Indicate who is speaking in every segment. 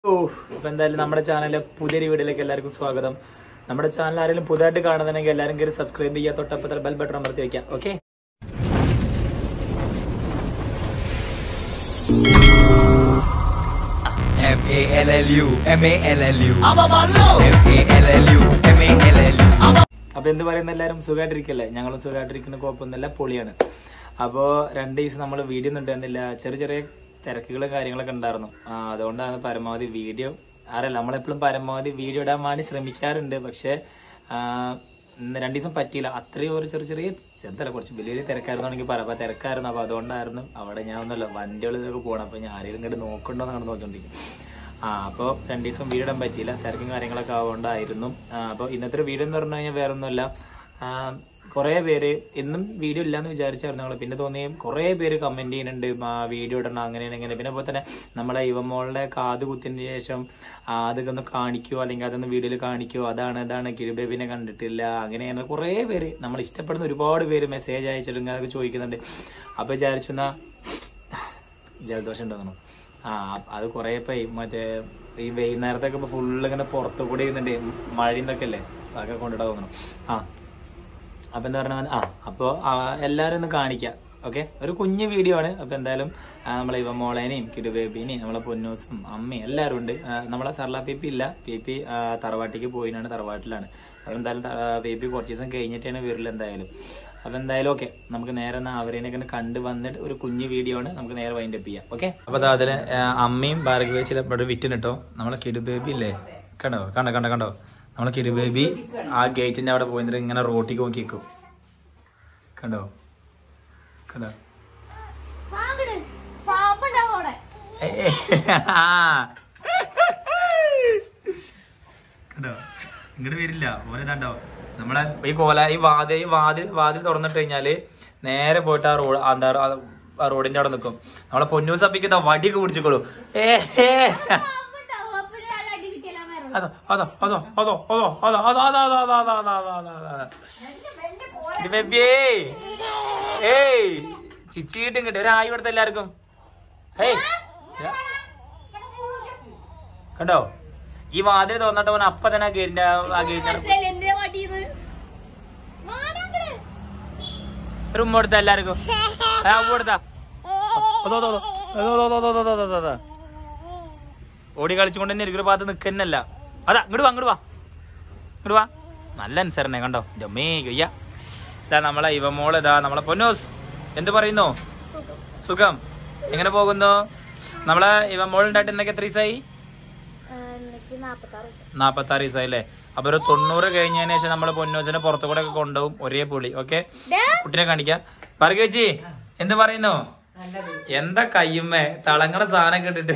Speaker 1: ഓ ഇപ്പൊ എന്തായാലും നമ്മുടെ ചാനലിലെ പുതിയൊരു വീഡിയോയിലേക്ക് എല്ലാവർക്കും സ്വാഗതം നമ്മുടെ ചാനൽ ആരെങ്കിലും പുതുതായിട്ട് കാണുന്നുണ്ടെങ്കിൽ എല്ലാവരും കയറി സബ്സ്ക്രൈബ് ചെയ്യുക തൊട്ടപ്പത്തിൽ ബെൽ ബട്ടൺ അമർത്തി വെക്കാം okay
Speaker 2: M A L L U M A L L U M A L L U M A L L U
Speaker 1: അപ്പൊ എന്ത് പറയുന്ന എല്ലാവരും സുഖമായിട്ടിരിക്കല്ലേ ഞങ്ങളും സുഖമായിട്ടിരിക്കുന്ന കുഴപ്പമൊന്നുമില്ല പൊളിയാണ് അപ്പോ രണ്ട് ദിവസം നമ്മൾ വീഡിയോ ഒന്നും ഉണ്ടായിരുന്നില്ല ചെറിയ ചെറിയ തിരക്കുകളും കാര്യങ്ങളൊക്കെ ഉണ്ടായിരുന്നു ആ, അതുകൊണ്ടാണ് പരമാവധി വീഡിയോ അറിയില്ല നമ്മളെപ്പോഴും പരമാവധി വീഡിയോ ഇടാൻ വേണ്ടി ശ്രമിക്കാറുണ്ട് പക്ഷെ ആ, ഇന്ന് രണ്ട് ദിവസം പറ്റിയില്ല അത്രയും ഒരു ചെറിയ ചെറിയ ചെറുതല്ല കുറച്ച് വലിയ വലിയ തിരക്കായിരുന്നാണെങ്കിൽ പറയാം അപ്പൊ തിരക്കായിരുന്നു അപ്പൊ അതുകൊണ്ടായിരുന്നു അവിടെ ഞാൻ ഒന്നുമല്ല വണ്ടികളിലൊക്കെ പോകണം അപ്പൊ ഞാൻ ആരെങ്കിലും ഇങ്ങോട്ട് നോക്കണ്ടോ എന്നാണ് നോക്കിക്കൊണ്ടിരിക്കും ആ അപ്പോൾ രണ്ട് ദിവസം വീഡിയോ ഇടാൻ പറ്റിയില്ല തിരക്കും കാര്യങ്ങളൊക്കെ ആവുകൊണ്ടായിരുന്നു അപ്പോൾ ഇന്നത്തെ ഒരു വീഡിയോ എന്ന് പറഞ്ഞു കഴിഞ്ഞാൽ വേറെ ഒന്നുമല്ല കുറേ പേര് എന്നും വീഡിയോ ഇല്ലാന്ന് വിചാരിച്ചായിരുന്നു ഞങ്ങൾ പിന്നെ തോന്നി കുറേ പേര് കമന്റ് ചെയ്യുന്നുണ്ട് ആ, വീഡിയോ ഇടണം അങ്ങനെയാണ് ഇങ്ങനെ പിന്നെ അതുപോലെ തന്നെ നമ്മളെ യുവമോളുടെ കാത് കുത്തിന് ശേഷം ആ, അതൊക്കെ ഒന്ന് കാണിക്കുമോ അല്ലെങ്കിൽ അതൊന്ന് വീഡിയോയിൽ കാണിക്കുമോ അതാണ് ഇതാണ് കിരുബേബിനെ കണ്ടിട്ടില്ല അങ്ങനെയാണ് കുറേ പേര് നമ്മൾ ഇഷ്ടപ്പെടുന്ന ഒരുപാട് പേര് മെസ്സേജ് അയച്ചിട്ട് അതൊക്കെ ചോദിക്കുന്നുണ്ട് അപ്പോൾ വിചാരിച്ചു എന്നാ ജലദോഷം ഉണ്ടെന്നു ആ അത് കുറെ ഇപ്പൊ ഈ മറ്റേ ഈ വൈകുന്നേരത്തൊക്കെ ഇപ്പൊ ഫുള്ള് ഇങ്ങനെ പുറത്തു കൂടി ഇരുന്നുണ്ട് മഴയും ഇതൊക്കെ അല്ലേ അതൊക്കെ കൊണ്ടിടാൻ തോന്നണം ആ അപ്പൊ എന്താ പറഞ്ഞാൽ ആ അപ്പൊ എല്ലാരും ഒന്ന് കാണിക്കാം ഓക്കെ ഒരു കുഞ്ഞു വീഡിയോ ആണ് അപ്പൊ എന്തായാലും ആ, നമ്മളെ ഇവ മോളേനെയും കിടുബേബിനെയും നമ്മളെ പൊന്നൂസും അമ്മയും എല്ലാവരും ഉണ്ട് ആ, നമ്മളെ സർല പി പി ഇല്ല പി പി ആ, തറവാട്ടിക്ക് പോയിനാണ് തറവാട്ടിലാണ് അപ്പൊ എന്തായാലും ത- ആ, പി പി കുറച്ച് ദിവസം കഴിഞ്ഞിട്ടാണ് വരില്ല എന്തായാലും അപ്പൊ എന്തായാലും ഓക്കെ നമുക്ക് നേരെ എന്നാ അവരെയൊക്കെ കണ്ടു വന്നിട്ട് ഒരു കുഞ്ഞു വീഡിയോ ആണ് നമുക്ക് നേരെ വൈൻഡ് അപ്പ് ചെയ്യാം ഓക്കെ അപ്പൊ ദാ അതില് ആ, അമ്മയും ഭാർഗവി വെച്ചിൽ ഇവിടെ വിറ്റിന് കേട്ടോ നമ്മളെ കിടുബേബി ഇല്ലേ കണ്ടോ കണ്ടോ കണ്ടോ കണ്ടോ നമ്മളെ കിടുബേബി ആ ഗേറ്റിന്റെ അവിടെ പോയിട്ട് ഇങ്ങനെ റോട്ടിക്ക് നോക്കി നിൽക്കും കണ്ടോ കണ്ടോ
Speaker 3: വാങ്ങട്. പാമ്പുണ്ടാവും അവിടെ.
Speaker 1: ഏയ്. ആ. കണ്ടോ ഇങ്ങോട്ട് വരില്ല ഓനെതാണ്ടോ നമ്മളെ ഈ കോല ഈ വാതിൽ ഈ വാതിൽ വാതിൽ തുറന്നിട്ട് കഴിഞ്ഞാല് നേരെ പോയിട്ട് ആ റോഡ് എന്താ ആ റോഡിന്റെ അവിടെ നിൽക്കും നമ്മളെ പൊന്നൂസ് അപ്പിക്കുന്ന വടിയൊക്കെ പിടിച്ചിക്കോളൂ ഏ ഏ.
Speaker 3: പാമ്പുണ്ടാവും. അപ്പൊ ഒരു ആളെ അടി കിട്ടിയാലാ മരണം.
Speaker 1: അതോ അതോ അതോ അതോ അതോ അതോ അതോ അതോ അതോ അതോ അതോ അതോ അതോ അതോ അതോ ഇത് ബേബിയേ ഏയ് ചിച്ചിട്ടും കിട്ടും ഒരു ആയി കൊടുത്ത എല്ലാവർക്കും ഏയ് കണ്ടോ ഈ വാതിൽ തുറന്നിട്ട് അവൻ അപ്പൊ തന്നെ ആ ഗേറ്റിന്റെ ആ ഗേറ്റിന്റെ
Speaker 3: മനസ്സിലായില്ലേ എന്തിനാ വടിയത്? വാടാങ്കട്.
Speaker 1: ഒരു ഉമ്മ കൊടുത്ത എല്ലാവർക്കും ആ ഉമ്മ കൊടുത്താ അതോ അതോ അതോ അതോ അതോ അതോ അതോ അതോ അതോ ഓടി കളിച്ചുകൊണ്ട് തന്നെ ഇരിക്കുന്ന ഭാഗത്ത് നിൽക്കുന്നല്ല അതാ ഇങ്ങോട്ട് വാ ഇങ്ങോട്ട് വാ ഇങ്ങോട്ട് വാ നല്ല അനുസരണേ കണ്ടോ എൻ്റെ അമ്മേ കയ്യ ഇതാ നമ്മളെ ഇവമോള് ഇതാ നമ്മളെ പൊന്നോസ് എന്ത് പറയുന്നു സുഖം എങ്ങനെ പോകുന്നു നമ്മളെ ഇവമോൾ ഉണ്ടായിട്ട് എന്നൊക്കെ എത്ര ദിവസമായി നാപ്പത്തി ആറ് ദിവസമായി അല്ലേ അപ്പൊ ഒരു തൊണ്ണൂറ് കഴിഞ്ഞതിന് ശേഷം നമ്മള് പൊന്നോസിനെ പുറത്തു കൂടെ ഒക്കെ കൊണ്ടുപോകും ഒരേ പുളി ഓക്കെ
Speaker 3: ഡാ.
Speaker 1: കുട്ടിനെ കാണിക്കാം പറയൂ ചേച്ചി എന്ത് പറയുന്നു എന്താ കയ്യുമ്മേ തളങ്ങണ സാധനം കിട്ടിട്ട്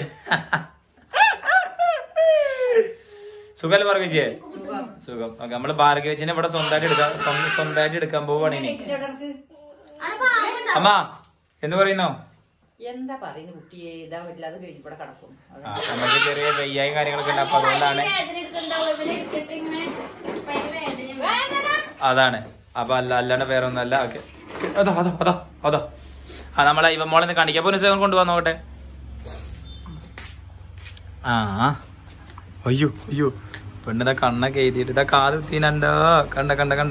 Speaker 1: സുഖല്ലേ പറയൂ ചേച്ചിയെ സുഖം ഓക്കെ നമ്മള് ഭാർഗവച്ചിനെ ഇവിടെ സ്വന്തമായിട്ട് എടുക്കാൻ സ്വന്തം- സ്വന്തമായിട്ട് എടുക്കാൻ പോവാണ് ഇനി
Speaker 3: അവിടെ പാമ്പുണ്ടാവും.
Speaker 1: അമ്മ എന്ത് പറയുന്നു
Speaker 4: എന്താ പറയുന്നു കുട്ടിയെ ഇതാ ഇല്ലാതെ കഴിഞ്ഞ് ഇവിടെ കിടക്കും അത്
Speaker 1: ആ, നമുക്ക് ചെറിയ വെയ്യായും കാര്യങ്ങളൊക്കെ ഉണ്ട് അപ്പൊ അതുകൊണ്ടാണ്
Speaker 3: വേദന എടുക്കണ്ടാവും. ഇവനെ എടുത്തിട്ട് ഇങ്ങനെ ഭയങ്കര വേദന.
Speaker 1: അതാണ് അപ്പൊ അല്ല അല്ലാണ്ട് വേറെ ഒന്നല്ല ഓക്കെ അതോ അതോ അതോ അതോ ആ നമ്മളെ ഇവ മോളെ ഒന്ന് കാണിക്കാം അപ്പൊ ഒരു സെക്കൻഡ് കൊണ്ടുപോകാൻ നോക്കട്ടെ ആ അയ്യോ അയ്യോ പെണ്ണിതാ കണ്ണൊക്കെ എഴുതിയിട്ട് ഇതാ കാത് തീനണ്ടോ കണ്ട കണ്ട കണ്ട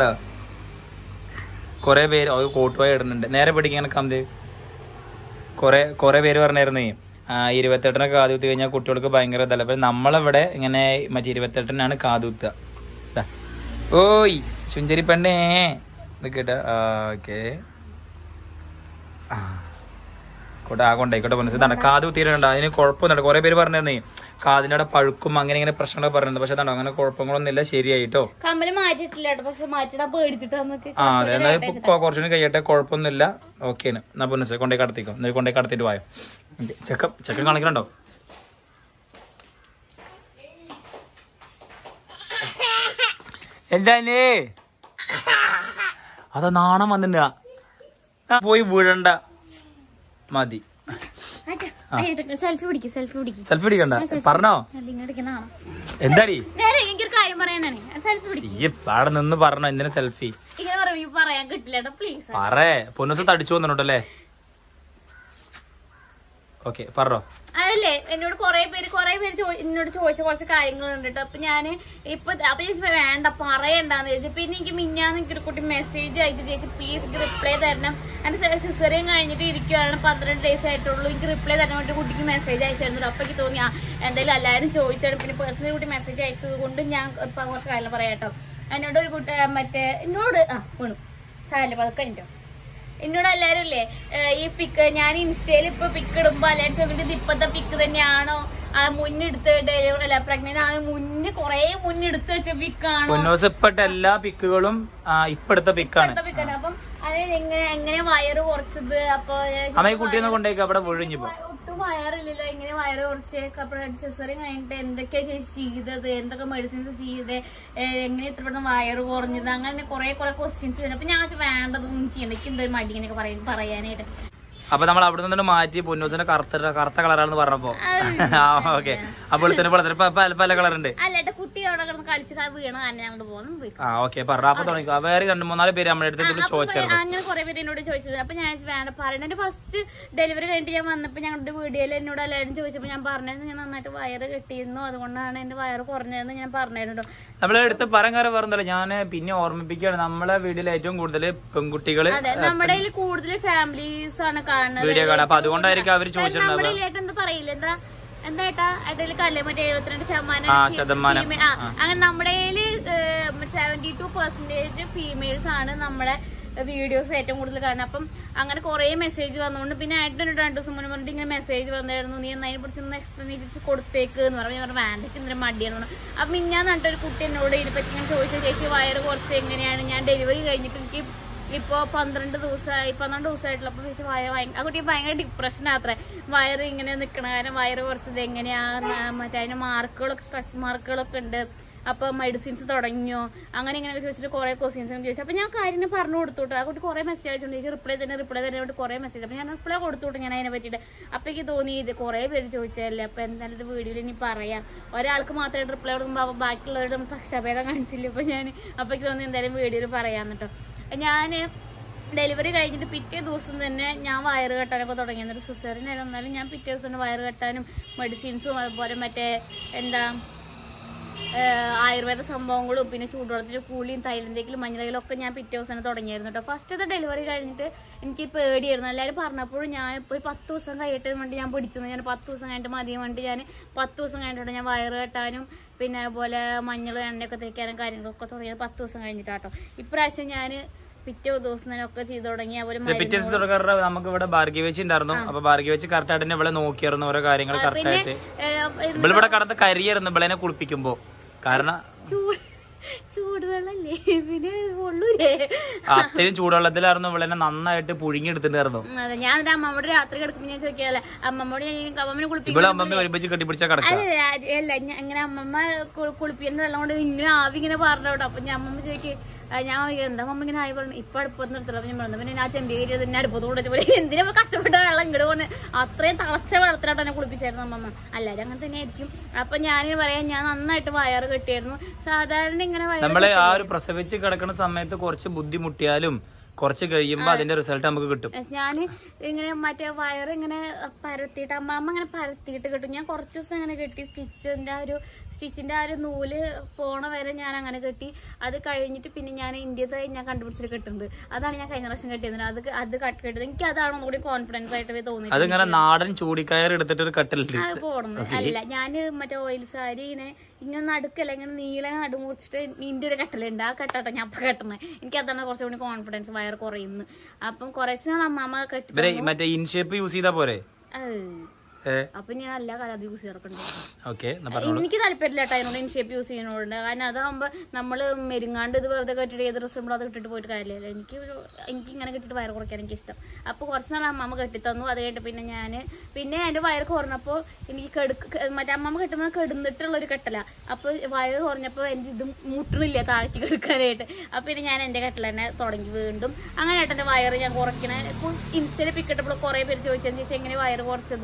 Speaker 1: കൊറേ പേര് ഒരു കോട്ടുപോയി ഇടുന്നുണ്ട് നേരെ പിടിക്കാൻ കമ്പി കുറെ കുറെ പേര് പറഞ്ഞായിരുന്നേ ആ ഇരുപത്തെട്ടിനൊക്കെ കാതുകുത്തി കഴിഞ്ഞാൽ കുട്ടികൾക്ക് ഭയങ്കര ഇതല്ല അപ്പൊ നമ്മളിവിടെ ഇങ്ങനെ മറ്റേ ഇരുപത്തെട്ടിനാണ് കാതുകുത്തുക ദാ. ഓയ് ചുഞ്ചരി പെണ്ണേ നിക്കട്ടെ ഓക്കെ കോട്ടെ ആ കൊണ്ടായിക്കോട്ടെ മനസ്സിലാണ് കാത് കുത്തിയിട്ടുണ്ട് അതിന് കുഴപ്പമൊന്നുമില്ല കുറെ പേര് പറഞ്ഞിരുന്നേ കാതിന്റെ അവിടെ പഴുക്കും അങ്ങനെ ഇങ്ങനെ പ്രശ്നങ്ങളൊക്കെ പറഞ്ഞിരുന്നു പക്ഷെ അതാണോ അങ്ങനെ കുഴപ്പങ്ങളൊന്നും ഇല്ല ശരിയായിട്ടോ
Speaker 3: കമ്മല് മാറ്റിയിട്ടില്ല കേട്ടോ പക്ഷെ മാറ്റിടാൻ പേടിച്ചിട്ട് നമുക്ക്
Speaker 1: ആ അതെ എന്നാൽ ഇപ്പൊ കുറച്ചുകൂടി കഴിയട്ടെ കുഴപ്പമൊന്നുമില്ല ഓക്കേണ് എന്നാ പൊന്നസ് കൊണ്ടേ കടത്തിക്കോ എന്നിട്ട് കൊണ്ടേ കടത്തിട്ട് പോയോ ചെക്കം ചെക്കൻ കാണിക്കണുണ്ടോ എന്താണ് അതാ നാണം വന്നിട്ടാ പോയി വീഴണ്ട മതി
Speaker 3: സെൽഫി പിടിക്കും സെൽഫി പിടിക്കും
Speaker 1: സെൽഫി അടിക്കണ്ട പറഞ്ഞോ
Speaker 3: ഇങ്ങോട്ടിരിക്കുന്നതാണ്
Speaker 1: എന്താടി
Speaker 3: നേരെ എനിക്കൊരു കാര്യം പറയാനാണ് സെൽഫി പിടിക്കും
Speaker 1: ഈ അവിടെ നിന്ന് പറഞ്ഞോ എന്തിനാ സെൽഫി
Speaker 3: ഇങ്ങനെ പറയുമ്പോ പറയാൻ കിട്ടില്ല കേട്ടോ പ്ലീസ്
Speaker 1: പറേ പൊന്നസ് തടിച്ചു വന്നിട്ടുണ്ടല്ലേ ഓക്കെ പറഞ്ഞോ
Speaker 3: അതല്ലേ എന്നോട് കുറെ പേര് കുറെ പേര് ചോ- എന്നോട് ചോദിച്ച കുറച്ച് കാര്യങ്ങളുണ്ട് കേട്ടോ അപ്പൊ ഞാന് ഇപ്പൊ അപ്പൊ ചേച്ചി വേണ്ട പറയണ്ടെന്ന് ചോദിച്ചു പിന്നെ എനിക്ക് മിഞ്ഞാന്ന് എനിക്ക് ഒരു കുട്ടി മെസ്സേജ് അയച്ചു ചേച്ചി പ്ലീസ് എനിക്ക് റിപ്ലൈ തരണം എന്റെ സിസറിയും കഴിഞ്ഞിട്ട് ഇരിക്കുകയാണ് പന്ത്രണ്ട് ഡേയ്സ് ആയിട്ടുള്ളൂ എനിക്ക് റിപ്ലൈ തരാൻ വേണ്ടി കുട്ടിക്ക് മെസ്സേജ് അയച്ചായിരുന്നു അപ്പൊ എനിക്ക് തോന്നി ആ എന്തായാലും എല്ലാവരും ചോദിച്ചാലും പിന്നെ പേഴ്സണൽ കുട്ടി മെസ്സേജ് അയച്ചത് കൊണ്ട് ഞാൻ ഇപ്പൊ കുറച്ച് കാര്യം പറയാം കേട്ടോ എന്നോട് ഒരു കുട്ടി മറ്റേ എന്നോട് ആ വീണു സാരല്ല പതുക്കെ കഴിഞ്ഞോ എന്നോട് എല്ലാരും ഇല്ലേ ഏഹ് ഈ പിക്ക് ഞാൻ ഇൻസ്റ്റയിൽ ഇപ്പൊ പിക്ക് ഇടുമ്പോ എല്ലാവരും ചോദിക്കുന്നത് ഇത് ഇപ്പത്തെ പിക്ക് തന്നെയാണോ ആ മുന്നെടുത്ത് ഡെലിവറി അല്ല പ്രഗ്നന്റ് ആണ് മുന്നേ കൊറേ മുന്നെടുത്ത് വെച്ച പിക്കാണോ
Speaker 1: പൊന്നോസ് ഇപ്പെട്ട എല്ലാ പിക്കുകളും ആ, ഇപ്പെടുത്ത പിക്കാണ്
Speaker 3: ഇപ്പത്തെ പിക്കാണ് അപ്പം അത് എങ്ങനെ എങ്ങനെ വയറ് കുറച്ചത് അപ്പൊ ഞാൻ
Speaker 1: അമ്മ ഈ കുട്ടീനെ കൊണ്ടേക്ക് അവിടെ വിഴിഞ്ഞിപ്പോ
Speaker 3: ഒട്ടും വയറില്ലല്ലോ എങ്ങനെ വയറ് കുറച്ച് സിസറി കഴിഞ്ഞിട്ട് എന്തൊക്കെയാ ചേച്ചി ചെയ്തത് എന്തൊക്കെ മെഡിസിൻസ് ചെയ്തത് ഏഹ് എങ്ങനെ ഇത്ര പെട്ടെന്ന് വയറ് കുറഞ്ഞത് അങ്ങനെ കുറെ കുറെ ക്വസ്റ്റ്യൻസ് വരും അപ്പൊ ഞാൻ വെച്ചാൽ വേണ്ടതൊന്നും ചെയ്യണ്ട എനിക്ക് എന്തൊരു മടി ഇങ്ങനെയൊക്കെ പറയും പറയാനായിട്ട്
Speaker 1: അപ്പൊ നമ്മൾ അവിടെ നിന്ന് മാറ്റി പൊന്നൂസിന്റെ കറുത്ത കറുത്ത കളറാണെന്ന് പറഞ്ഞപ്പോ ആ ഓക്കെ അപ്പോൾ തന്നെ പല പല പല കളർ ഉണ്ട്
Speaker 3: അല്ല ഏട്ടാ കുട്ടി അവിടെ കിടന്ന് കളിച്ച് കാ- വീണ തന്നെ അങ്ങോട്ട് പോകുന്നു പോയി
Speaker 1: ആ ഓക്കെ പറഞ്ഞ അപ്പൊ തുടങ്ങി വേറെ രണ്ട് മൂന്നാല് പേര് നമ്മുടെ അടുത്ത്
Speaker 3: അപ്പൊ
Speaker 1: ചോദിച്ചായിരുന്നു
Speaker 3: അങ്ങനെ കുറെ പേര് എന്നോട് ചോദിച്ചത് അപ്പൊ ഞാൻ വിചാരിച്ചു, വേണ്ട പറയണ എന്റെ ഫസ്റ്റ് ഡെലിവറി കഴിഞ്ഞിട്ട് ഞാൻ വന്നപ്പോ ഞങ്ങളുടെ വീഡിയോയിൽ എന്നോട് എല്ലാവരും ചോദിച്ചപ്പോ ഞാൻ പറഞ്ഞിരുന്നു ഞാൻ നന്നായിട്ട് വയറ് കെട്ടിയിരുന്നു അതുകൊണ്ടാണ് എന്റെ വയറ് കുറഞ്ഞതെന്ന് ഞാൻ പറഞ്ഞിരുന്നു
Speaker 1: നമ്മളെ അടുത്ത് പറയാൻ പറഞ്ഞല്ലോ ഞാൻ പിന്നെ ഓർമ്മിപ്പിക്കുകയാണ് നമ്മളെ വീട്ടിൽ ഏറ്റവും കൂടുതൽ പെൺകുട്ടികള്
Speaker 3: അതെ നമ്മുടെ കയ്യിൽ കൂടുതൽ ഫാമിലീസ് ആണ് കാണുന്നത്
Speaker 1: വീഡിയോ കാണാം അപ്പൊ അതുകൊണ്ടായിരിക്കും അവര്
Speaker 3: നമ്മുടെ
Speaker 1: ചോദിച്ചിട്ടുണ്ടാവുക
Speaker 3: ഇതിലേട്ട് എന്താ പറയില്ല എന്താ എന്താ ഏട്ടാ ഇടയിൽ കല്ലേ മറ്റേ എഴുപത്തിരണ്ട് ശതമാനം
Speaker 1: ആ,
Speaker 3: ഫീ-
Speaker 1: ശതമാനം.
Speaker 3: ഫീമെ- ആ, അങ്ങനെ നമ്മുടെ സെവന്റി ടു പെർസെന്റേജ് ഫീമെയിൽസ് ആണ് നമ്മുടെ വീഡിയോസ് ഏറ്റവും കൂടുതൽ കാണുന്നത് അപ്പം അങ്ങനെ കുറെ മെസ്സേജ് വന്നുകൊണ്ട് പിന്നെ ആയിട്ട് രണ്ടു ദിവസം മുന്നേ പറഞ്ഞിട്ട് ഇങ്ങനെ മെസ്സേജ് വന്നായിരുന്നു നീ എന്നതിനെ കുറിച്ച് ഒന്ന് എക്സ്പ്ലനേഷൻ കൊടുത്തേക്ക് എന്ന് പറഞ്ഞു ഞാൻ പറഞ്ഞു വേണ്ടക്ക് ഇന്നലെ മടിയാണ് പറഞ്ഞു അപ്പം ഞാൻ നട്ടൊരു ഒരു കുട്ടി എന്നോട് ഇതിനെപ്പറ്റി ഞാൻ ചോദിച്ച ചേച്ചി വയറ് കുറച്ച് എങ്ങനെയാണ് ഞാൻ ഡെലിവറി കഴിഞ്ഞിട്ട് എനിക്ക് ഇപ്പൊ പന്ത്രണ്ട് ദിവസമായി പന്ത്രണ്ട് ദിവസമായിട്ടുള്ള അപ്പൊ ചേച്ചി വയറ് ഭയങ്കര ആ കുട്ടി ഭയങ്കര ഡിപ്രഷൻ ആത്രേ വയറ് ഇങ്ങനെ നിക്കണ കാരണം വയറ് കുറച്ചത് എങ്ങനെയാ ന- മറ്റേ അതിന് മാർക്കുകളൊക്കെ സ്ട്രെച്ച് മാർക്കുകളൊക്കെ ഉണ്ട് അപ്പൊ മെഡിസിൻസ് തുടങ്ങിയോ അങ്ങനെ ഇങ്ങനെ ചോദിച്ചിട്ട് കുറെ ക്വസ്റ്റ്യൻസ് ചോദിച്ചു അപ്പൊ ഞാൻ കാര്യം പറഞ്ഞു കൊടുത്തുട്ടോ ആ കുട്ടി കുറെ മെസ്സേജ് അയച്ചോണ്ട് ചേച്ചി റിപ്ലൈ തന്നെ റിപ്ലൈ തന്നെ കൊണ്ട് കുറെ മെസ്സേജ് അപ്പൊ ഞാൻ റിപ്ലൈ കൊടുത്തുട്ടോ ഞാൻ അതിനെ പറ്റിയിട്ട് അപ്പൊ എനിക്ക് തോന്നി ഇത് കുറെ പേര് ചോദിച്ചതല്ലേ അപ്പൊ എന്തായാലും ഇത് വീഡിയോയിൽ ഇനി പറയാം ഒരാൾക്ക് മാത്രമായിട്ട് റിപ്ലൈ കൊടുക്കുമ്പോൾ അപ്പൊ ബാക്കിയുള്ളവരുടെ പക്ഷഭേദം കാണിച്ചില്ല അപ്പൊ ഞാൻ അപ്പൊ എനിക്ക് തോന്നി എന്തായാലും വീഡിയോയിൽ പറയാന്ന് കേട്ടോ ഞാന് ഡെലിവറി കഴിഞ്ഞിട്ട് പിറ്റേ ദിവസം തന്നെ ഞാൻ വയറ് കെട്ടാനൊക്കെ തുടങ്ങി എന്നിട്ട് സിസറിനായിരുന്നു എന്നാലും ഞാൻ പിറ്റേ ദിവസം തന്നെ വയറ് കെട്ടാനും മെഡിസിൻസും അതുപോലെ മറ്റേ എന്താ ഏഹ് ആയുർവേദ സംഭവങ്ങളും പിന്നെ ചൂടുവെള്ളത്തിൽ കൂളിയും തൈലം തേക്കലും മഞ്ഞൾ തൈലും ഒക്കെ ഞാൻ പിറ്റേ ദിവസം തന്നെ തുടങ്ങിയായിരുന്നു കേട്ടോ ഫസ്റ്റത്തെ ഡെലിവറി കഴിഞ്ഞിട്ട് എനിക്ക് പേടിയായിരുന്നു എല്ലാവരും പറഞ്ഞപ്പോഴും ഞാൻ ഇപ്പോൾ ഒരു പത്ത് ദിവസം കഴിയട്ടെ വേണ്ടി ഞാൻ പിടിച്ചു ഞാൻ പത്ത് ദിവസം കഴിഞ്ഞിട്ട് മതിയും വേണ്ടി ഞാൻ പത്ത് ദിവസം കഴിഞ്ഞിട്ട് ഞാൻ വയറ് കെട്ടാനും പിന്നെ അതുപോലെ മഞ്ഞൾ എണ്ണയൊക്കെ തേക്കാനും കാര്യങ്ങളൊക്കെ തുടങ്ങിയത് പത്ത് ദിവസം കഴിഞ്ഞിട്ടാട്ടോ ഇപ്രാവശ്യം ഞാൻ പിറ്റേ ദിവസം തന്നെ ഒക്കെ ചെയ്തു തുടങ്ങി അതുപോലെ
Speaker 1: പിറ്റേ ദിവസം തുടക്കാറ് നമുക്ക് ഇവിടെ ഭാർഗ്യ വെച്ച് ഉണ്ടായിരുന്നു അപ്പൊ ഭാർഗ്യ വെച്ച് കറക്റ്റ് ആയിട്ട് തന്നെ ഇവിടെ നോക്കിയായിരുന്നു ഓരോ കാര്യങ്ങൾ കറക്റ്റ് ആയിട്ട്
Speaker 3: ഏഹ്,
Speaker 1: ഇവളിവിടെ കടന്ന് കരിയായിരുന്നു ഇവളെന്നെ കുളിപ്പിക്കുമ്പോ കാരണം
Speaker 3: ചൂട് ചൂടുവെള്ളല്ലേ പിന്നെ പൊള്ളൂലേ
Speaker 1: അത്രയും ചൂടുവെള്ളത്തിലായിരുന്നു ഇവളെന്നെ നന്നായിട്ട് പുഴുങ്ങിയെടുത്തിട്ടുണ്ടായിരുന്നു
Speaker 3: ഉം, അതെ ഞാൻ എന്റെ അമ്മമ്മോട് രാത്രി കിടക്കുമ്പോ ഞാൻ ചോദിക്കാല്ലേ അമ്മമ്മോട് ഞാൻ അമ്മമ്മനെ
Speaker 1: ഇവിടെ
Speaker 3: കുളിപ്പിക്കും
Speaker 1: അമ്മമ്മ ഒരുമിച്ച് കെട്ടിപ്പിടിച്ച കിടക്കുക
Speaker 3: അല്ല അല്ല, അല്ല ഞാൻ ഇങ്ങനെ അമ്മമ്മ കു- കുളിപ്പിക്കുന്ന വെള്ളം കൊണ്ട് ഇങ്ങനെ ആവി ഇങ്ങനെ പറഞ്ഞോട്ടോ അപ്പൊ ഞാൻ അമ്മമ്മ ചോദിക്കും ആ, ഞാൻ ചോദിക്കും, എന്താ അമ്മ ഇങ്ങനെ ആയി പറഞ്ഞു ഇപ്പൊ അടുപ്പത്ത് നിർത്തല അപ്പൊ ഞാൻ പറഞ്ഞു പിന്നെ ഞാൻ ചെമ്പി കയറി തന്നെ അടുപ്പത്ത് കൂടെ പോലെ എന്തിനാ ഇപ്പൊ കഷ്ടപ്പെട്ട വെള്ളം ഇങ്ങോട്ട് കൊണ്ട് അത്രയും തിളച്ച വെള്ളത്തിലായിട്ട് എന്നെ കുളിപ്പിച്ചായിരുന്നു അമ്മമ്മ എല്ലാരും അങ്ങനെ തന്നെ ആയിരിക്കും അപ്പൊ ഞാൻ പറയാം ഞാൻ നന്നായിട്ട് വയറ് കെട്ടിയായിരുന്നു സാധാരണ ഇങ്ങനെ വയറ്
Speaker 1: നമ്മള് ആ ഒരു പ്രസവിച്ച് കിടക്കുന്ന സമയത്ത് കുറച്ച് ബുദ്ധിമുട്ടിയാലും കുറച്ച് കഴിയുമ്പോ അതിന്റെ റിസൾട്ട് നമുക്ക് കിട്ടും
Speaker 3: ഞാൻ ഇങ്ങനെ മറ്റേ വയറ് ഇങ്ങനെ പരത്തിയിട്ട് അമ്മ അമ്മ ഇങ്ങനെ പരത്തിയിട്ട് കിട്ടും ഞാൻ കുറച്ച് ദിവസം അങ്ങനെ കെട്ടി സ്റ്റിച്ചിന്റെ ആ ഒരു സ്റ്റിച്ചിന്റെ ആ ഒരു നൂല് പോണ വരെ ഞാൻ അങ്ങനെ കെട്ടി അത് കഴിഞ്ഞിട്ട് പിന്നെ ഞാൻ ഇന്ത്യത്തെ ഞാൻ കണ്ടുപിടിച്ചിട്ട് കെട്ടുന്നുണ്ട് അതാണ് ഞാൻ കഴിഞ്ഞ പ്രാവശ്യം കെട്ടിയത് അത് അത് കട്ട് കെട്ടിയത് എനിക്ക് അതാണ് ഒന്നുകൂടി കോൺഫിഡൻസ് ആയിട്ട് തോന്നിയത്
Speaker 1: അതിങ്ങനെ നാടൻ ചൂടിക്കയർ എടുത്തിട്ട് ഒരു കട്ടിലുണ്ട്
Speaker 3: അത് പോടുന്നു അല്ല ഞാൻ മറ്റേ ഓയിൽ സാരി ഇങ്ങനെ ഇങ്ങനെ നടുക്കല്ല ഇങ്ങനെ നീളെ നടു മുറിച്ചിട്ട് നിന്റെ ഒരു കെട്ടലുണ്ട് ആ കെട്ടാട്ടോ ഞാൻ അപ്പൊ കെട്ടുന്നത് എനിക്ക് അതാണ് കുറച്ചുകൂടി കോൺഫിഡൻസ് വയർ കുറയുന്നു അപ്പം കുറച്ച് നാൾ അമ്മമ്മ കെട്ടി
Speaker 1: ഇവരെ മറ്റേ ഇൻഷേപ്പ് യൂസ് ചെയ്താ പോരെ
Speaker 3: അത്
Speaker 1: ഏ
Speaker 3: അപ്പൊ ഞാൻ എല്ലാ കാലം അത് യൂസ് ചെയ്യാറുണ്ട്
Speaker 1: ഓക്കെ എന്നാ പറഞ്ഞോളൂ
Speaker 3: എനിക്ക് താല്പര്യമില്ല കേട്ടോ അതിനോട് ഇൻഷേപ്പ് യൂസ് ചെയ്യുന്നതുകൊണ്ട് കാരണം അതാകുമ്പോ നമ്മള് മെരുങ്ങാണ്ട് ഇത് വെറുതെ കെട്ടിട്ട് ഏത് ഡ്രസ്സ് നമ്മൾ അത് ഇട്ടിട്ട് പോയിട്ട് കാര്യമില്ല എനിക്ക് ഒരു എനിക്ക് ഇങ്ങനെ കെട്ടിട്ട് വയറ് കുറയ്ക്കാൻ എനിക്ക് ഇഷ്ടം അപ്പൊ കുറച്ച് നാൾ അമ്മമ്മ കെട്ടി തന്നു അത് കഴിഞ്ഞിട്ട് പിന്നെ ഞാൻ പിന്നെ എന്റെ വയറ് കുറഞ്ഞപ്പോ എനിക്ക് കെടുക്ക് മറ്റേ അമ്മമ്മ കെട്ടുമ്പോൾ കെടുന്നിട്ടുള്ള ഒരു കെട്ടല അപ്പൊ വയറ് കുറഞ്ഞപ്പോ എനിക്ക് ഇത് മുട്ടണില്ല താഴ്ത്തി കെടുക്കാനായിട്ട് അപ്പൊ പിന്നെ ഞാൻ എന്റെ കെട്ടൽ തന്നെ തുടങ്ങി വീണ്ടും അങ്ങനെ ആയിട്ട് എന്റെ വയറ് ഞാൻ കുറയ്ക്കണേ ഇപ്പൊ ഇൻസ്റ്റയിൽ പിക്കിട്ടപ്പോൾ കുറെ പേര് ചോദിച്ചത് ചേച്ചി എങ്ങനെ വയറ് കുറച്ചത്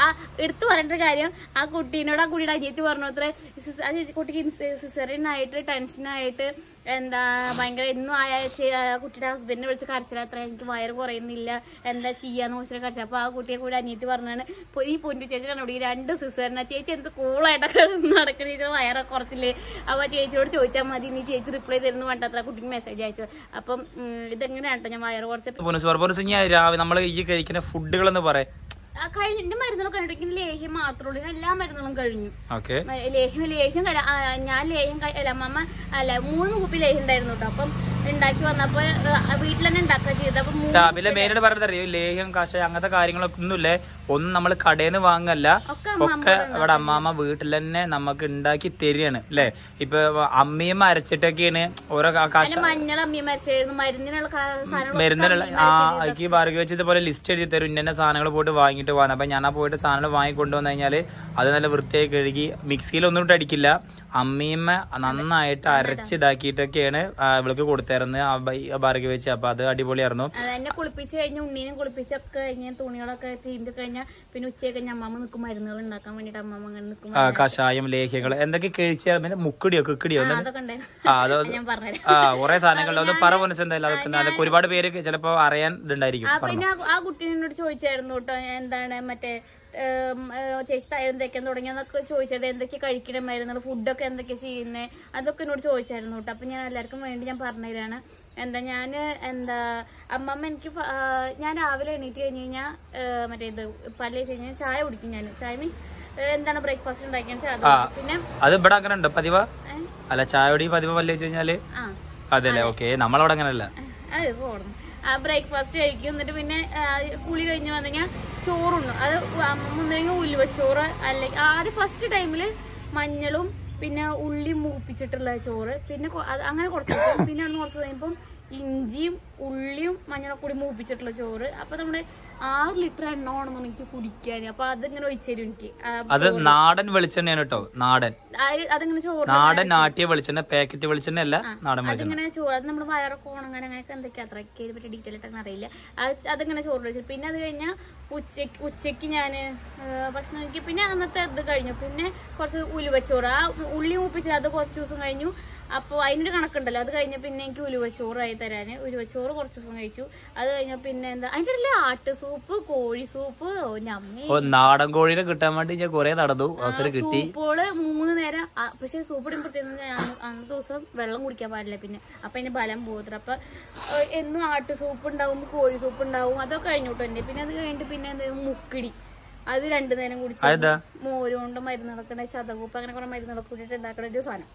Speaker 3: ആ എടുത്തു പറയേണ്ട ഒരു കാര്യം ആ കുട്ടീനോട് ആ കുട്ടിയുടെ അനിയത്തി പറഞ്ഞു അത്ര ആ ചേച്ചി കുട്ടിക്ക് സിസറിനായിട്ട് ടെൻഷനായിട്ട് എന്താ ഭയങ്കര എന്നും ആ ചെ- ആ കുട്ടിയുടെ ഹസ്ബൻഡിനെ വിളിച്ച് കരച്ചിലത്ര എനിക്ക് വയറ് കുറയുന്നില്ല എന്താ ചെയ്യാന്ന് വെച്ചിട്ട് കരച്ചിൽ അപ്പൊ ആ കുട്ടിയെ കൂടി അനിയത്തി പറഞ്ഞാണ് "പൊ- ഈ പൊന്നു ചേച്ചി കണ്ടു ഈ രണ്ട് സിസറിനെ ചേച്ചി എന്ത് കൂളായിട്ടൊക്കെ നടക്കണ ചേച്ചി വയറെ കുറച്ചില്ലേ അപ്പൊ ആ ചേച്ചിയോട് ചോദിച്ചാൽ മതി നീ ചേച്ചി റിപ്ലൈ തരുന്നു വേണ്ടത്ര കുട്ടിക്ക് മെസ്സേജ് അയച്ചത് അപ്പം ഉം, ഇതെങ്ങനെയാണ് ട്ടോ ഞാൻ വയറ് കുറച്ചിട്ട്
Speaker 1: പൊന്നുസ് പറ പൊന്നുസ് ഞാൻ രാവിലെ നമ്മൾ ഈ കഴിക്കുന്ന ഫുഡുകൾ എന്ന് പറയാം
Speaker 3: ആ, കഴിഞ്ഞ എന്റെ മരുന്നുകളൊക്കെ കഴിഞ്ഞിട്ട് ലേഹ്യം മാത്രമേ ഉള്ളൂ എല്ലാ മരുന്നുകളും കഴിഞ്ഞു
Speaker 1: ഓക്കെ
Speaker 3: മ- ലേഹ്യം ലേഹ്യം കല- ആ, ഞാൻ ലേഹ്യം കഴി- അല്ല അമ്മ അല്ല മൂന്ന് കുപ്പി ലേഹ്യം ഉണ്ടായിരുന്നു കേട്ടോ അപ്പം ഉണ്ടാക്കി വന്നപ്പോ ആ, വീട്ടിൽ തന്നെ ഉണ്ടാക്കുക ചെയ്തത് അപ്പൊ മൂന്ന്
Speaker 1: രാവിലെ മെയിനായിട്ട് പറഞ്ഞത് അറിയോ ലേഹ്യം കഷായം അങ്ങനത്തെ കാര്യങ്ങളൊക്കെ ഒന്നുമില്ലേ ഒന്നും നമ്മൾ കടയിൽ നിന്ന് വാങ്ങല്ല
Speaker 3: ഒക്കെ
Speaker 1: ഒക്കെ ഇവിടെ അമ്മാമ്മ വീട്ടിൽ തന്നെ നമുക്ക് ഉണ്ടാക്കി തരികയാണ് അല്ലേ ഇപ്പൊ അമ്മയും അരച്ചിട്ടൊക്കെയാണ് ഓരോ ക- കഷ
Speaker 3: അതിന്റെ മഞ്ഞൾ അമ്മി മരിച്ചായിരുന്നു മരുന്നിനുള്ള ക- സാധനങ്ങളൊക്കെ
Speaker 1: മരുന്നിലുള്ള
Speaker 3: അമ്മി
Speaker 1: ആ
Speaker 3: മരിച്ച് ചെയ്തത്.
Speaker 1: എനിക്ക് ഭാർഗവ വെച്ച് ഇതുപോലെ ലിസ്റ്റ് എഴുതി തരും ഇന്ന സാധനങ്ങൾ പോയിട്ട് വാങ്ങിയിട്ട് പോകാൻ അപ്പൊ ഞാൻ ആ പോയിട്ട് സാധനങ്ങൾ വാങ്ങി കൊണ്ടുവന്നു കഴിഞ്ഞാല് അത് നല്ല വൃത്തിയായി കഴുകി മിക്സിയിൽ ഒന്നും ഇട്ട് അടിക്കില്ല അമ്മീമ്മ നന്നായിട്ട് അരച്ച് ഇതാക്കിയിട്ടൊക്കെയാണ് ആ, ഇവൾക്ക് കൊടുത്തായിരുന്നത് ആ ബൈ- ആ ഭാർഗവ വെച്ച് അപ്പൊ അത് അടിപൊളിയായിരുന്നു
Speaker 3: അത് എന്നെ കുളിപ്പിച്ച് കഴിഞ്ഞ് ഉണ്ണീനെ കുളിപ്പിച്ചൊക്കെ കഴിഞ്ഞ് തുണികളൊക്കെ തീണ്ടി കഴിഞ്ഞാൽ പിന്നെ ഉച്ചയൊക്കെ കഴിഞ്ഞ് അമ്മമ്മ നിൽക്കും മരുന്നുകൾ ഉണ്ടാക്കാൻ വേണ്ടിട്ട് അമ്മമ്മ അങ്ങനെ നിൽക്കും
Speaker 1: ആ, കഷായം ലേഹ്യങ്ങൾ എന്തൊക്കെ കഴിച്ചാൽ പിന്നെ മുക്കടിയോ കുക്കടിയോ എന്തൊക്കെ
Speaker 3: അതൊക്കെ ഉണ്ടായിരുന്നു
Speaker 1: ആ അത്
Speaker 3: ഞാൻ പറഞ്ഞുതരാം
Speaker 1: ആ കുറെ സാധനങ്ങൾ ഒന്ന് പറ മനസ്സ് എന്തായാലും അതൊക്കെ അതൊക്കെ ഒരുപാട് പേര് ചിലപ്പോ അറിയാൻ ഇതുണ്ടായിരിക്കും
Speaker 3: ആ
Speaker 1: പറഞ്ഞു
Speaker 3: പിന്നെ ആ- ആ കുട്ടി എന്നോട് ചോദിച്ചായിരുന്നു കേട്ടോ എന്താണ് മറ്റേ ഏം, ഏ, ചേച്ചി ത- എന്തൊക്കെ തുടങ്ങിയെന്നൊക്കെ ചോദിച്ചിട്ട് എന്തൊക്കെ കഴിക്കണ മരുന്നുകൾ ഫുഡൊക്കെ എന്തൊക്കെ ചെയ്യുന്നത് അതൊക്കെ എന്നോട് ചോദിച്ചായിരുന്നു കേട്ടോ അപ്പൊ ഞാൻ എല്ലാവർക്കും വേണ്ടി ഞാൻ പറഞ്ഞതാണ് എന്താ ഞാൻ എന്താ അമ്മമ്മ എനിക്ക് ഫ- ആ, ഞാൻ രാവിലെ എണീറ്റ് കഴിഞ്ഞ് കഴിഞ്ഞാൽ മറ്റേ ഇത് പല്ല് വെച്ച് കഴിഞ്ഞാൽ ചായ കുടിക്കും ഞാൻ ചായ മീൻസ് എന്താണ് ബ്രേക്ക്ഫാസ്റ്റ് ഉണ്ടാക്കിയെന്ന് വെച്ചാൽ അത്
Speaker 1: ആ.
Speaker 3: കുടിക്കും. പിന്നെ
Speaker 1: അത് ഇവിടെ അങ്ങനെ ഉണ്ടോ പതിവ്
Speaker 3: ഏ?
Speaker 1: അല്ല ചായയോടി പതിവ് പല്ല് വെച്ച് കഴിഞ്ഞാല്
Speaker 3: ആ
Speaker 1: അതെല്ലേ ഓക്കെ നമ്മളവിടെ അങ്ങനല്ല
Speaker 3: അത് പോണം ആ ബ്രേക്ക്ഫാസ്റ്റ് കഴിക്കും എന്നിട്ട് പിന്നെ ആ, കുളി കഴിഞ്ഞ് വന്നു കഴിഞ്ഞാൽ ചോറുണ്ട് അത് മുന്നേങ്കിൽ ഉലുവച്ചോറ് അല്ലെങ്കിൽ ആദ്യം ഫസ്റ്റ് ടൈമില് മഞ്ഞളും പിന്നെ ഉള്ളി മൂപ്പിച്ചിട്ടുള്ള ചോറ് പിന്നെ കൊ- അത് അങ്ങനെ കുറച്ച് ദിവസം പിന്നെ അവിടുന്ന് കുറച്ച് കഴിയുമ്പം ഇഞ്ചിയും ഉള്ളിയും മഞ്ഞളൊക്കെ കൂടി മൂപ്പിച്ചിട്ടുള്ള ചോറ് അപ്പൊ നമ്മുടെ ആറ് ലിറ്റർ എണ്ണ വേണമെന്ന് എനിക്ക് കുടിക്കാൻ അപ്പൊ അതിങ്ങനെ ഒഴിച്ചു എനിക്ക് ആ,
Speaker 1: അത് നാടൻ വെളിച്ചെണ്ണയാണ് കേട്ടോ നാടൻ
Speaker 3: ആ, അതിങ്ങനെ ചോറ്
Speaker 1: നാടൻ നാട്ടിയ വെളിച്ചെണ്ണ പാക്കറ്റ് വെളിച്ചെണ്ണ അല്ല നാടൻ വെളിച്ചെണ്ണ
Speaker 3: അതിങ്ങനെ ചോറ് അത് നമ്മുടെ വയറൊക്കെ ഉണങ്ങാൻ അങ്ങനെയൊക്കെ എന്തൊക്കെ അത്രയ്ക്ക് ഇതിനെ പറ്റി ഡീറ്റെയിൽ ആയിട്ട് അങ്ങനെ അറിയില്ല അത് അതിങ്ങനെ ചോറ് വെച്ചു പിന്നെ അത് കഴിഞ്ഞാൽ ഉച്ചയ്ക്ക് ഉച്ചയ്ക്ക് ഞാൻ ഭക്ഷണം കഴിക്കും പിന്നെ അന്നത്തെ ഇത് കഴിഞ്ഞു പിന്നെ കുറച്ച് ഉലുവച്ചോറ് ആ ഉള്ളി മൂപ്പിച്ചത് അത് കുറച്ച് ദിവസം കഴിഞ്ഞു അപ്പോൾ അതിനൊരു കണക്കുണ്ടല്ലോ അത് കഴിഞ്ഞ പിന്നെ എനിക്ക് ഉലുവച്ചോറായി തരാൻ ഉലുവച്ചോറ് കുറച്ച് ദിവസം കഴിച്ചു അത് കഴിഞ്ഞ പിന്നെ എന്താ അതിൻ്റെ ഇടയിൽ ആട്ട് സൂപ്പ് കോഴി സൂപ്പ് ഓ നമ്മേ
Speaker 1: ഓ നാടൻ കോഴിനെ കിട്ടാൻ വേണ്ടി ഞാൻ കുറെ നടന്നു അവസരം കിട്ടി
Speaker 3: സൂപ്പുകള് മൂന്ന് നേരം ആ, പക്ഷെ സൂപ്പ് ഇടുമ്പോഴത്തേന്ന് അന്നത്തെ ദിവസം വെള്ളം കുടിക്കാൻ പാടില്ല പിന്നെ അപ്പൊ അതിന്റെ ബലം പോകത്തില്ല അപ്പൊ ഏഹ്, എന്നും ആട്ട് സൂപ്പ് ഉണ്ടാവും കോഴി സൂപ്പ് ഉണ്ടാവും അതൊക്കെ കഴിഞ്ഞു കേട്ടോ എന്റെ പിന്നെ അത് കഴിഞ്ഞിട്ട് പിന്നെ എന്ത് മുക്കിടി അത് രണ്ടു നേരം കുടിച്ചു
Speaker 1: അതെന്താ?
Speaker 3: മോര് കൊണ്ട് മരുന്നുകളൊക്കെ ഉണ്ടായി ചതകൂപ്പ് അങ്ങനെ കുറെ മരുന്നുകളൊക്കെ കൂടിയിട്ട് ഉണ്ടാക്കുന്ന ഒരു സാധനം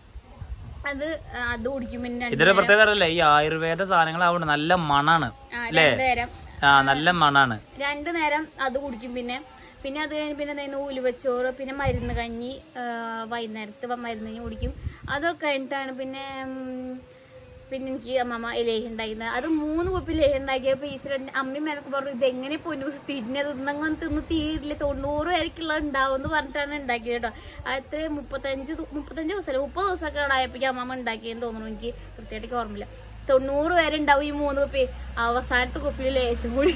Speaker 3: അത് ആ, അത് കുടിക്കും പിന്നെ രണ്ട്
Speaker 1: ഇതൊരു പ്രത്യേകത അറിയില്ല ഈ ആയുർവേദ സാധനങ്ങളാവണം നല്ല മണാണ്
Speaker 3: ആ, രണ്ട് നേരം
Speaker 1: ആ നല്ല മണാണ്
Speaker 3: രണ്ടു നേരം അത് കുടിക്കും പിന്നെ പിന്നെ അത് കഴിഞ്ഞ് പിന്നെ എന്തായിരുന്നു ഉലുവച്ചോറ് പിന്നെ മരുന്ന് കഞ്ഞി ആ, വൈകുന്നേരത്ത് വ- മരുന്ന് കഞ്ഞി കുടിക്കും അതൊക്കെ കഴിഞ്ഞിട്ടാണ് പിന്നെ ഉം, പിന്നെ എനിക്ക് അമ്മമ്മ ലേഹ്യം ഉണ്ടായിരുന്നത് അത് മൂന്ന് കുപ്പി ലേഹ്യം ഉണ്ടാക്കിയപ്പോൾ ഈശ്വരൻ അമ്മയും മേലൊക്കെ പറഞ്ഞു ഇത് എങ്ങനെ പൊന്നു തിരിഞ്ഞത് ഇന്നങ്ങനെ തിന്ന് തീരില്ല തൊണ്ണൂറ് പേർക്കുള്ള ഉണ്ടാവും എന്ന് പറഞ്ഞിട്ടാണ് ഉണ്ടാക്കിയത് കേട്ടോ അത് മുപ്പത്തഞ്ച് ദു- മുപ്പത്തഞ്ച് ദിവസമല്ല മുപ്പത് ദിവസമൊക്കെ അവിടെ ആയപ്പോഴേക്കും അമ്മമ്മ ഉണ്ടാക്കിയെന്ന് തോന്നുന്നു എനിക്ക് കൃത്യമായിട്ട് ഓർമ്മയില്ല തൊണ്ണൂറ് പേരുണ്ടാവും ഈ മൂന്ന് കുപ്പി അവസാനത്തെ കുപ്പിയിൽ ലേശം കൂടി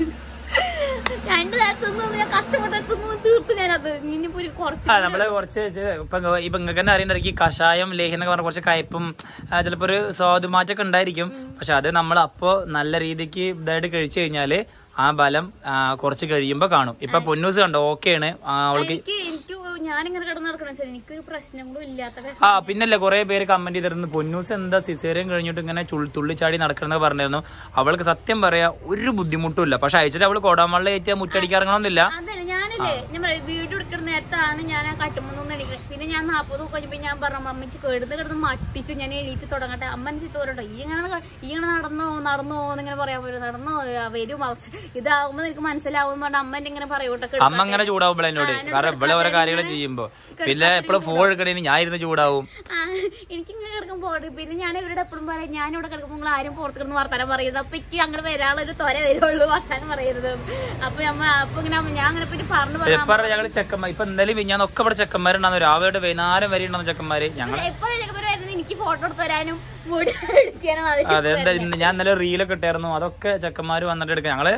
Speaker 3: രണ്ടു നേരത്തൊന്നും ഞാൻ കഷ്ടപ്പെട്ടൊന്നും തീർത്തു ഞാനത് ഇനിയിപ്പോ ഒരു കുറച്ച്
Speaker 1: ആ നമ്മള് കുറച്ച് ചെ- ഇപ്പൊ ഇങ്ങ- ഇപ്പൊ നിങ്ങൾക്ക് തന്നെ അറിയണ്ടായിരിക്കും ഈ കഷായം ലേഹ്യം എന്നൊക്കെ പറഞ്ഞ കുറച്ച് കയ്പും ആ, ചിലപ്പോ ഒരു സ്വാദുമാറ്റൊക്കെ ഉണ്ടായിരിക്കും പക്ഷെ അത് നമ്മൾ അപ്പോ നല്ല രീതിക്ക് ഇതായിട്ട് കഴിച്ചു കഴിഞ്ഞാല് ആ ബലം ആ, കുറച്ച് കഴിയുമ്പോ കാണും ഇപ്പൊ പൊന്നൂസ് കണ്ടോ ഓക്കെയാണ് അവൾക്ക്
Speaker 3: എനിക്ക് എനിക്ക് ഞാനിങ്ങനെ കിടന്ന് നടക്കണ വെച്ചാൽ എനിക്കൊരു പ്രശ്നങ്ങളും ഇല്ലാത്ത
Speaker 1: ആ പിന്നല്ലേ കുറെ പേര് കമന്റ് ചെയ്തിരുന്നു പൊന്നൂസ് എന്താ സിസേറിയൻ കഴിഞ്ഞിട്ട് ഇങ്ങനെ ചുൾ- തുള്ളിച്ചാടി നടക്കണമെന്ന് പറഞ്ഞിരുന്നു അവൾക്ക് സത്യം പറയാ ഒരു ബുദ്ധിമുട്ടുമില്ല പക്ഷെ അയച്ചിട്ട് അവള് കോടാമള്ള ഏറ്റിയ മുറ്റടിക്കാറങ്ങണമെന്നില്ല
Speaker 3: അതല്ല ഞാനില്ലേ ഞാൻ പറയാം വീഡിയോ എടുക്കുന്ന നേരത്താണ് ഞാൻ ആ കട്ടുമ്പോൾ എണീക്കുന്നത് പിന്നെ ഞാൻ നാൽപ്പത് കഴിഞ്ഞപ്പോ ഞാൻ പറഞ്ഞു അമ്മച്ചി കിടന്ന് കിടന്ന് മട്ടിച്ചു ഞാൻ എണീറ്റ് തുടങ്ങട്ടെ അമ്മ എനിക്ക് തോരട്ടോ ഈ ഇങ്ങനെ ക- ഈ ഇങ്ങനെ നടന്നോ നടന്നോ എന്നിങ്ങനെ പറയാൻ പറ്റും നടന്നോ ആ, വരും അവസ്ഥ ഇതാവുമ്പോ നിനക്ക് മനസ്സിലാവും പറഞ്ഞ അമ്മ എന്നെ ഇങ്ങനെ പറയൂട്ടോ
Speaker 1: അമ്മ അങ്ങനെ ചൂടാവും എന്നോട് കാരണം ഇവിടെ ഓരോ കാര്യങ്ങൾ ചെയ്യുമ്പോ പിന്നെ എപ്പോഴും ഫോൺ എടുക്കണേന് ഞാൻ ഇരുന്ന് ചൂടാവും
Speaker 3: ആ, എനിക്കിങ്ങനെ കിടക്കും പോടി പിന്നെ ഞാൻ ഇവരുടെ എപ്പോഴും പറയാം ഞാൻ ഇവിടെ കിടക്കുമ്പോൾ നിങ്ങൾ ആരും പുറത്ത് കിടന്ന് വർത്താനം പറയുന്നത് അപ്പൊ എനിക്ക് അങ്ങനെ വരാനുള്ളൊരു തൊര വരുള്ളൂ വർത്താനം പറയരുത് അപ്പൊ അമ്മ അപ്പൊ ഇങ്ങനെ അമ്മ ഞാൻ അങ്ങനെ പിന്നെ പറഞ്ഞു പറഞ്ഞു
Speaker 1: എപ്പറ ഞങ്ങള് ചെക്കന്മാർ ഇപ്പൊ എന്തായാലും ഞാൻ ഒക്കെ ഇവിടെ ചെക്കന്മാരുണ്ടാകും രാവിലെ വൈകുന്നേരം വരെ ഉണ്ടാകുന്ന ചെക്കന്മാര് ഞങ്ങൾ
Speaker 3: എപ്പോഴും ചെക്കന്മാരായിരുന്നു എനിക്ക് ഫോട്ടോ എടുത്ത് തരാനും മുടി അടിക്കാനും അതിന്
Speaker 1: അതെ എന്താ ഇന്ന് ഞാൻ ഇന്നലെ റീലൊക്കെ ഇട്ടായിരുന്നു അതൊക്കെ ചെക്കന്മാര് വന്നിട്ട് എടുക്കാം ഞങ്ങള്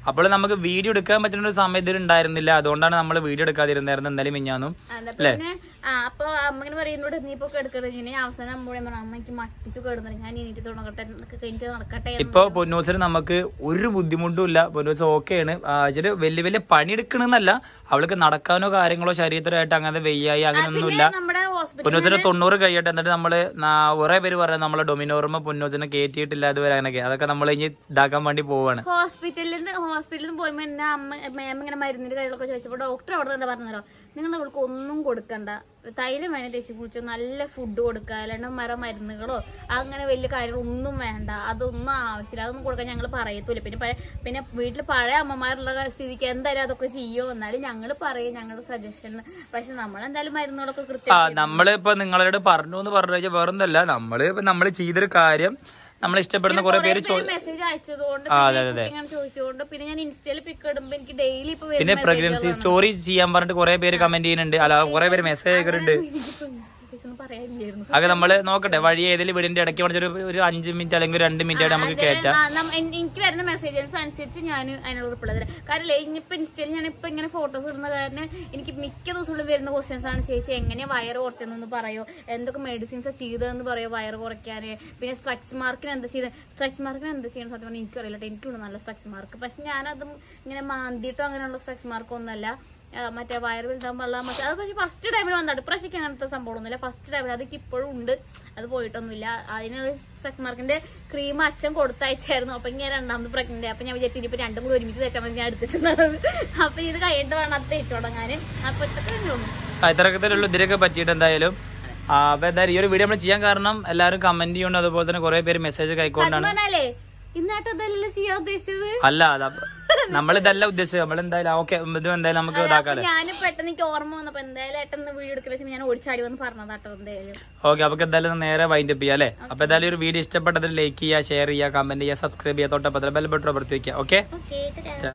Speaker 1: അപ്പോൾ നമുക്ക് വീഡിയോ എടുക്കാൻ പറ്റുന്ന ഒരു സമയം ഇതിൽ ഉണ്ടായിരുന്നില്ല അതുകൊണ്ടാണ് നമ്മൾ വീഡിയോ എടുക്കാതിരുന്നായിരുന്നു എന്തായാലും മിഞ്ഞാന്നും
Speaker 3: അതെ, പിന്നെ ആ അപ്പൊ അമ്മ ഇങ്ങനെ പറയുന്നോട് നീ ഇപ്പൊ കിടക്കണ ഇങ്ങനെ അവസാനം അമ്മ പറഞ്ഞു അമ്മ എനിക്ക് മട്ടിച്ചു കിടന്നു ഞാൻ എനിക്ക് തുടങ്ങട്ടെ എന്നൊക്കെ കഴിഞ്ഞിട്ട് നടക്കട്ടെ എന്ന്
Speaker 1: ഇപ്പൊ പൊന്നൂസിന് നമുക്ക് ഒരു ബുദ്ധിമുട്ടും ഇല്ല പൊന്നൂസ് ഓക്കെയാണ് വെച്ചിട്ട് വലിയ വലിയ പണിയെടുക്കണമെന്നല്ല അവൾക്ക് നടക്കാനോ കാര്യങ്ങളോ ശരീരത്തിലായിട്ട് അങ്ങനെ വെയ്യായി അങ്ങനെയൊന്നുമില്ല
Speaker 3: പിന്നെ നമ്മുടെ ഹോസ്പിറ്റൽ
Speaker 1: പൊന്നൂസിന് തൊണ്ണൂറ് കഴിയട്ടെ എന്നിട്ട് നമ്മള് നാ- കുറെ പേര് പറയാം നമ്മളെ ഡൊമിനോർമ പൊന്നൂസിനെ കയറ്റിയിട്ടില്ല അതുവരെ അങ്ങനെയൊക്കെ അതൊക്കെ നമ്മൾ ഇനി ഇതാക്കാൻ വേണ്ടി പോവാണ്
Speaker 3: ഹോസ്പിറ്റലിൽ നിന്ന് ഹോസ്പിറ്റലിൽ നിന്ന് പോയപ്പോ എന്നെ അമ്മ മാം ഇങ്ങനെ മരുന്നിന്റെ കാര്യങ്ങളൊക്കെ ചോദിച്ചപ്പോ ഡോക്ടർ അവിടെ എന്താ പറഞ്ഞല്ലോ നിങ്ങൾ അവൾക്ക് ഒന്നും കൊടുക്കണ്ട തൈലം വേണേ തേച്ച് കുളിച്ചോ നല്ല ഫുഡ് കൊടുക്കുക അല്ലാണ്ട് മര മരുന്നുകളോ അങ്ങനെ വലിയ കാര്യങ്ങളൊന്നും വേണ്ട അതൊന്നും ആവശ്യമില്ല അതൊന്നും കൊടുക്കാൻ ഞങ്ങൾ പറയത്തൂല പിന്നെ പഴയ- പിന്നെ വീട്ടിൽ പഴയ അമ്മമാരുള്ള സ്ഥിതിക്ക് എന്തായാലും അതൊക്കെ ചെയ്യോ എന്നാലും ഞങ്ങൾ പറയും ഞങ്ങളുടെ സജഷൻ പക്ഷെ നമ്മളെന്തായാലും മരുന്നുകളൊക്കെ
Speaker 1: ആ
Speaker 3: കൃത്യം
Speaker 1: നമ്മളിപ്പോ നിങ്ങളോട് പറഞ്ഞു എന്ന് പറഞ്ഞു കഴിഞ്ഞാൽ വേറൊന്നല്ല നമ്മള് ഇപ്പൊ നമ്മള് ചെയ്തൊരു കാര്യം നമ്മൾ ഇഷ്ടപ്പെടുന്ന കുറെ പേര് ചോ-
Speaker 3: മെസ്സേജ് അയച്ചതുകൊണ്ട്
Speaker 1: ആ, അതെ, അതെ.
Speaker 3: ഇങ്ങനെ ചോദിച്ചുകൊണ്ട് പിന്നെ ഞാൻ ഇൻസ്റ്റയിൽ പിക്ക് ഇടുമ്പോ എനിക്ക് ഡെയിലി ഇപ്പൊ
Speaker 1: പിന്നെ
Speaker 3: വരുന്ന
Speaker 1: പ്രഗ്നൻസി സ്റ്റോറി ചെയ്യാൻ പറഞ്ഞിട്ട് കുറെ പേര് കമന്റ് ചെയ്യുന്നുണ്ട് അല്ല കുറെ പേര് മെസ്സേജ് അയക്കുന്നുണ്ട്
Speaker 3: ഒന്നും പറയാനില്ലായിരുന്നു
Speaker 1: അതൊക്കെ നമ്മള് നോക്കട്ടെ വഴി ഏതെങ്കിലും വീടിന്റെ ഇടയ്ക്ക് വേണമെങ്കിൽ ഒരു ഒരു അഞ്ച് മിനിറ്റ് അല്ലെങ്കിൽ ഒരു രണ്ട് മിനിറ്റ് ആയിട്ട് നമുക്ക് കയറ്റാം
Speaker 3: ആ, നം- എൻ- എനിക്ക് വരുന്ന മെസ്സേജസ് അനുസരിച്ച് ഞാൻ അതിനോട് റിപ്ലൈ തരാം കാരണം ഇനിയിപ്പോ ഇൻസ്റ്റയിൽ ഞാൻ ഇപ്പൊ ഇങ്ങനെ ഫോട്ടോസ് ഇടുന്ന കാരണം എനിക്ക് മിക്ക ദിവസങ്ങളിലും വരുന്ന ക്വസ്റ്റ്യൻസ് ആണ് ചേച്ചി എങ്ങനെയാ വയറ് കുറച്ചെന്നൊന്ന് പറയോ എന്തൊക്കെ മെഡിസിൻസ് ചെയ്തതെന്ന് പറയോ വയറ് കുറയ്ക്കാൻ പിന്നെ സ്ട്രെച്ച് മാർക്കിന് എന്താ ചെയ്തത് സ്ട്രെച്ച് മാർക്കിന് എന്താ ചെയ്യണം സത്യം പറഞ്ഞാൽ എനിക്കും അറിയില്ല എനിക്കുണ്ട് നല്ല സ്ട്രെച്ച് മാർക്ക് പക്ഷെ ഞാനതും ഇങ്ങനെ മാന്തിയിട്ടോ അങ്ങനെയുള്ള സ്ട്രെച്ച് മാർക്കൊന്നുമല്ല ആ, മറ്റേ വയറ് വലുതാൻ പാടില്ല മറ്റേ അതൊക്കെ ഫസ്റ്റ് ടൈമിൽ വന്നത് ഇപ്രാവശ്യം അങ്ങനത്തെ സംഭവമൊന്നുമില്ല ഫസ്റ്റ് ടൈമിൽ അതൊക്കെ ഇപ്പോഴും ഉണ്ട് അത് പോയിട്ടൊന്നുമില്ല അതിനൊരു സ്ട്രെച്ച് മാർക്കിന്റെ ക്രീം അച്ഛൻ കൊടുത്തയച്ചായിരുന്നു അപ്പൊ ഇങ്ങനെ രണ്ടാമത് പ്രഗ്നന്റ് അപ്പൊ ഞാൻ വിചാരിച്ചു ഇനിയിപ്പോ രണ്ടും കൂടി ഒരുമിച്ച് തേച്ചാൽ മതി ഞാൻ എടുത്തിട്ടുള്ളത് അപ്പൊ ഇത് കഴിഞ്ഞിട്ട് വേണം അത് തേച്ചു തുടങ്ങാന് അപ്പൊ ഇതൊക്കെ ഉള്ളൂ
Speaker 1: ആ, ഇത്തരത്തിലുള്ള ഇതിനൊക്കെ പറ്റിയിട്ട് എന്തായാലും ആ, അപ്പൊ എന്തായാലും ഈ ഒരു വീഡിയോ നമ്മൾ ചെയ്യാൻ കാരണം എല്ലാവരും കമന്റ് ചെയ്യുന്നുണ്ട് അതുപോലെ തന്നെ കുറെ പേര് മെസ്സേജ് കൈക്കൊണ്ടാണ്
Speaker 3: പറഞ്ഞാലേ ഇന്നായിട്ട് അതല്ലല്ലോ ചെയ്യാൻ ഉദ്ദേശിച്ചത്
Speaker 1: അല്ല നമ്മളിതല്ല ഉദ്ദേശിച്ചത് നമ്മൾ എന്തായാലും ഓക്കെ ഇത് എന്തായാലും നമുക്ക് ഇതാക്കാലോ
Speaker 3: ഞാൻ പെട്ടെന്ന് എനിക്ക് ഓർമ്മ വന്നപ്പോ എന്തായാലും ഏട്ടന്ന് വീഡിയോ എടുക്കല ഞാൻ ഓടിച്ചാടി വന്ന് പറഞ്ഞതാട്ടോ എന്തായാലും
Speaker 1: ഓക്കെ അപ്പൊ എന്തായാലും നേരെ വൈൻഡപ്പ് ചെയ്യാം അല്ലേ അപ്പൊ എന്തായാലും ഒരു വീഡിയോ ഇഷ്ടപ്പെട്ടതിൽ ലൈക്ക് ചെയ്യുക ഷെയർ ചെയ്യുക കമന്റ് ചെയ്യുക സബ്സ്ക്രൈബ് ചെയ്യുക തൊട്ടപ്പത്തിൽ ബെൽ ബട്ടൺ അമർത്തി വെക്കുക ഓക്കെ
Speaker 3: ഓക്കെ